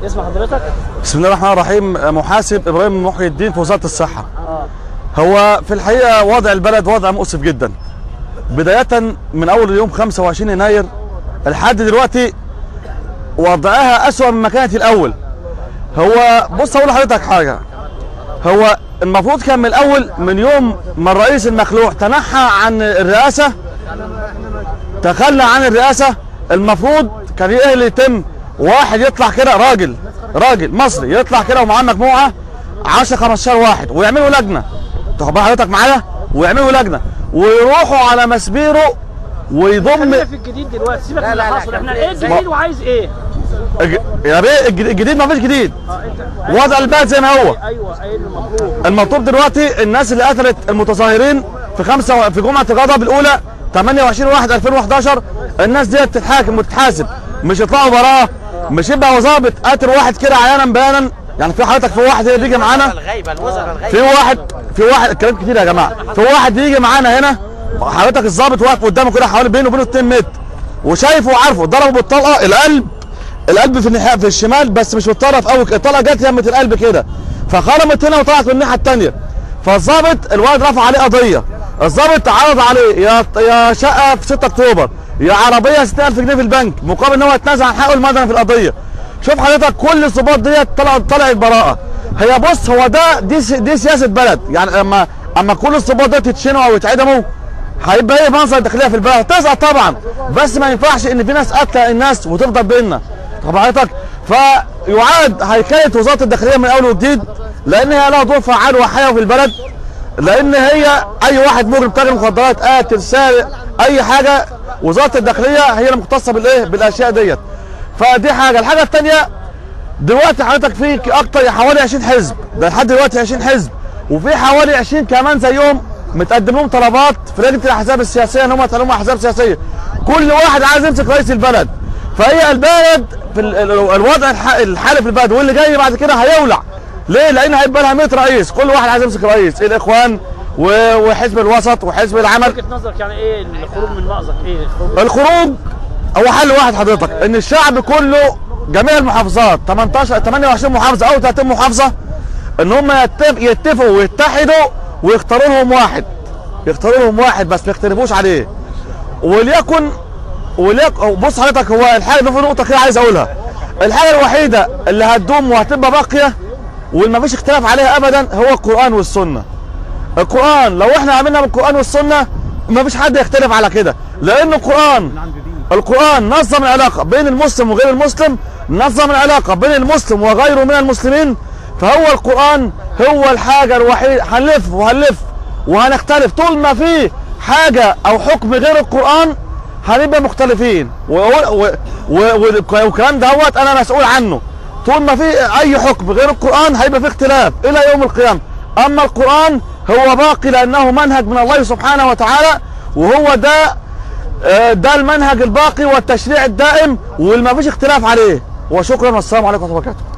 اسم حضرتك بسم الله الرحمن الرحيم محاسب ابراهيم محي الدين في وزاره الصحه اه هو في الحقيقه وضع البلد وضع مؤسف جدا بدايه من اول يوم 25 يناير لحد دلوقتي وضعها اسوأ مما كانت الاول هو بص اقول لحضرتك حاجه هو المفروض كان من الاول من يوم ما الرئيس المخلوع تنحى عن الرئاسه تخلى عن الرئاسه المفروض كان ايه اللي يتم واحد يطلع كده راجل راجل مصري يطلع كده ومعاه مجموعه 10 15 واحد ويعملوا لجنه تاخد بال حضرتك معايا ويعملوا لجنه ويروحوا على مسبيره ويضم خلينا في الجديد دلوقتي سيبك من اللي حصل احنا ايه الجديد وعايز ايه؟ الج- يا بيه الج- الجديد ما فيش جديد اه انت وضع البلد زي ما هو ايوه ايه المطلوب المطلوب دلوقتي الناس اللي قتلت المتظاهرين في خمسة في جمعة الغضب الأولى 28 1 2011 الناس ديت تتحاكم وتتحاسب مش يطلعوا براءة مش يبقى ظابط قاتل واحد كده عيانا بيانا يعني في حضرتك في واحد هنا بيجي معانا الغيبه الوزراء الغيبه في واحد في واحد الكلام كتير يا جماعه في واحد بيجي معانا هنا حضرتك الظابط واقف قدامه كده حوالي بينه وبينه 2 متر وشايفه وعارفه ضربه بالطلقه القلب القلب في الناحيه في الشمال بس مش بالطرف قوي الطلقه جت يمه القلب كده فخرمت هنا وطلعت من الناحيه الثانيه فالظابط الواد رفع عليه قضيه الظابط عرض عليه يا يا شقه في 6 اكتوبر يا عربيه 60000 جنيه في البنك مقابل ان هو يتنازل عن حقه المدني في القضيه شوف حضرتك كل الظباط ديت طلعت طلعت براءه هي بص هو ده دي س- دي سياسه بلد يعني اما اما كل الظباط ديت يتشنوا او يتعدموا هيبقى ايه منظر الداخليه في البلد هتسقط طبعا بس ما ينفعش ان في ناس قاتله الناس وتفضل بيننا طب حضرتك فيعاد هيكله وزاره الداخليه من اول وجديد لان هي لها دور فعال وحيوي في البلد لان هي اي واحد مجرم تاجر مخدرات قاتل سارق اي حاجه وزاره الداخليه هي المختصه بالايه بالاشياء ديت فدي حاجه الحاجه الثانيه دلوقتي حضرتك في اكتر حوالي 20 حزب ده لحد دلوقتي 20 حزب وفي حوالي 20 كمان زيهم متقدم لهم طلبات في لجنه الاحزاب السياسيه ان هم يتعلموا احزاب سياسيه كل واحد عايز يمسك رئيس البلد فهي البلد في ال- ال- الوضع الح- الحالي في البلد واللي جاي بعد كده هيولع ليه؟ لان هيبقى لها 100 رئيس كل واحد عايز يمسك رئيس الاخوان و- وحزب الوسط وحزب العمل وجهه نظرك يعني ايه الخروج من مأزق ايه الخروج الخروج هو حل واحد حضرتك ان الشعب كله جميع المحافظات 18 28 محافظه او 30 محافظه ان هم يتف- يتفقوا ويتحدوا ويختاروا لهم واحد يختاروا لهم واحد بس ما يختلفوش عليه وليكن وليكن بص حضرتك هو الحاجه ده في نقطه كده عايز اقولها الحاجه الوحيده اللي هتدوم وهتبقى باقيه واللي مفيش اختلاف عليها ابدا هو القران والسنه القران لو احنا عملنا بالقران والسنه مفيش حد يختلف على كده لان القران القرآن نظم العلاقة بين المسلم وغير المسلم نظم العلاقة بين المسلم وغيره من المسلمين فهو القرآن هو الحاجة الوحيدة هنلف وهنلف وهنختلف طول ما في حاجة أو حكم غير القرآن هنبقى مختلفين و- و- و- والكلام دوت أنا مسؤول عنه طول ما في أي حكم غير القرآن هيبقى في اختلاف إلى يوم القيامة أما القرآن هو باقي لأنه منهج من الله سبحانه وتعالى وهو ده آه، ده المنهج الباقي والتشريع الدائم واللي ما فيش اختلاف عليه وشكرا والسلام عليكم ورحمه الله وبركاته